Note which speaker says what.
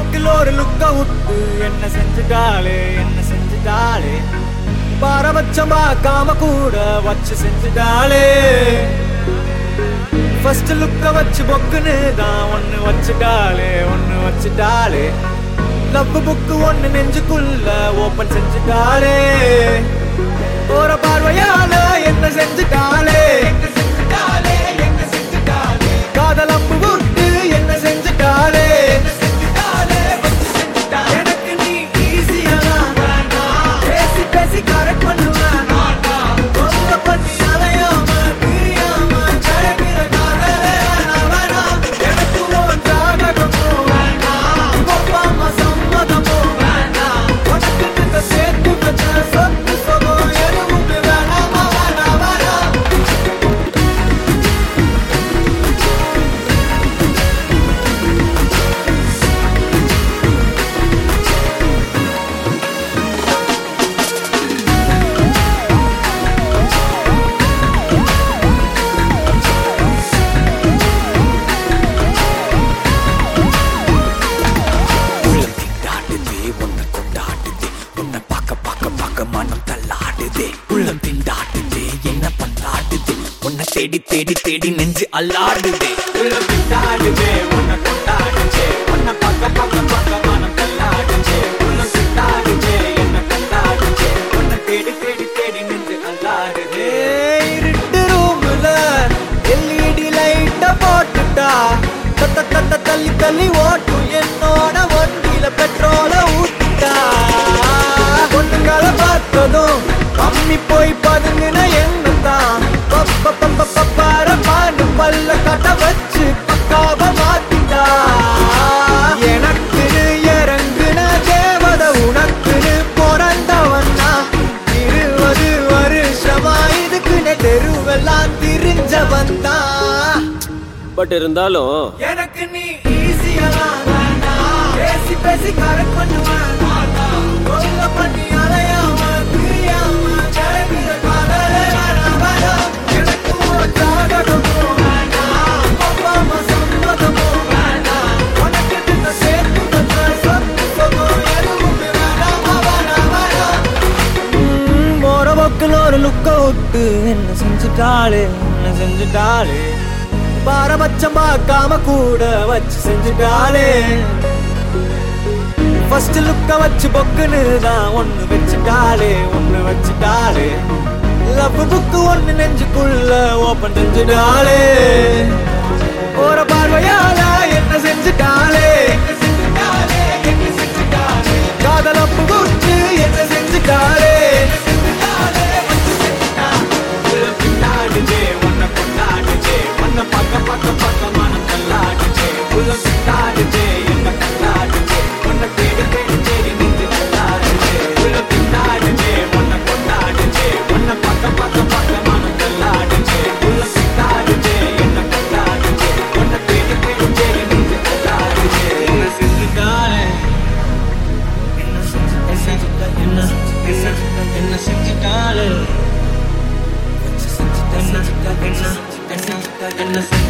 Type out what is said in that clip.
Speaker 1: போக்கில் ஒரு லுக்க விட்டு என்ன செஞ்சுட்டாளே என்ன செஞ்சுட்டாளே பாரபட்சம் பார்க்காம கூட வச்சு செஞ்சுட்டாளே ஃபர்ஸ்ட் லுக்க வச்சு பொக்குன்னு தான் ஒன்னு வச்சுட்டாளே ஒன்னு வச்சுட்டாளே லவ் புக்கு ஒன்னு நெஞ்சுக்குள்ள ஓபன் செஞ்சுட்டாளே போற பார்வையால என்ன செஞ்சுட்டாளே காதல் அம்பு விட்டு என்ன செஞ்சுட்டாளே எனக்கு நீ ஈஸியா பேசி பேசி கரெக்ட் பண்ணுவேன் தொல்லை பண்ணி அலையாம பிரியாம ஜெயகிற காதலே வேணாம் வேணாம் எனக்கு உன் ஜாதகமும் வேணாம் ஒப்பாம சம்மதமும் வேணாம் உனக்கு இந்த சேர்த்து வச்ச சொத்து சுகம் எதுவுமே வேணாமா வேணாம் வேணாம்
Speaker 2: உள்ளம் திண்டாடுதே உன்னை கொண்டாடுதே உன்னை பார்க்க பார்க்க பார்க்க மனம் தள்ளாடுதே உள்ளம் திண்டாடுதே என்ன பண்ணாடுதே உன்னை தேடி தேடி தேடி நெஞ்சு அல்லாடுதே
Speaker 1: உள்ளம் திண்டாடுதே, உன்னை கொண்டாடுதே, உன்னை பார்க்க பார்க்க பார்க்க மனம் தள்ளாடுதே. உள்ளம் திண்டாடுதே, என்னை கொண்டாடுதே, உன்னை தேடி தேடி தேடி நின்று அல்லாடுதே. இருட்டு roomல LED light அ போட்டுட்டா, தத்த தத்த தள்ளி தள்ளி ஓட்டும் என்னோட வண்டியில பெட்ரோல ஊத்திட்டா. பொண்ணுங்களை பார்த்ததும் அம்மி போய் பதுங்கின எண்ணத்தான் பப்ப பப்ப பப்பார பாண்டு பல்ல கட்ட வச்சு பக்காவ மாத்திட்டா எனக்குன்னு இறங்குன தேவத உனக்குன்னு பிறந்தவன்னா இருபது வருஷமா இதுக்குன்னு தெருவெல்லாம் திரிஞ்சவன் தான்
Speaker 3: பட் இருந்தாலும்
Speaker 1: எனக்கு நீ ஈஸியா பேசி பேசி கரெக்ட் பண்ணுவேன் கொல்ல பண்ணி அலையாம பிரியாம ஜெயகிற காதலே வேணாம் வேணாம் எனக்கு உன் ஜாதகமும் வேணாம் ஒப்பாம சம்மதமும் வேணாம் உனக்கு இந்த சேர்த்து வச்ச சொத்து சுகம் எதுவுமே வேணாமா வேணாம் வேணாம் போற பக்கில் ஒரு லுக்க விட்டு என்ன செஞ்சுட்டாளே என்ன செஞ்சுட்டாளே பாரபட்சம் பார்க்காம கூட வச்சு செஞ்சுட்டாளே ஃபர்ஸ்ட் லுக்க வச்சு பொக்குன்னு தான் ஒன்னு வச்சுட்டாளே ஒன்னு வச்சுட்டாளே லவ் புக்கு ஒன்னு நெஞ்சுக்குள்ள ஓபன் செஞ்சுட்டாளே போற பார்வையால என்ன செஞ்சுட்டாளே காதல் அப்பு குடிச்சு என்ன செஞ்சுட்டாளே உள்ளம் திண்டாடுதே, உன்னை கொண்டாடுதே, உன்னை பார்க்க பார்க்க பார்க்க மனம் தள்ளாடுதே. உள்ளம் திண்டாடுதே, என்னை கொண்டாடுதே, உன்னை தேடி தேடி தேடி நின்று தள்ளாடுதே. உள்ளம் திண்டாடுதே, உன்னை கொண்டாடுதே, உன்னை பார்க்க பார்க்க பார்க்க மனம் தள்ளாடுதே. உள்ளம் திண்டாடுதே, என்னை கொண்டாடுதே, உன்னை தேடி தேடி தேடி நின்று தள்ளாடுதே. என்ன செஞ்சுட்டாளே? என்ன செஞ்சு- என்ன செஞ்சுட்டா- என்ன- என்ன- என்ன செஞ்சுட்டாளே என்ன என்ன என்ன என்ன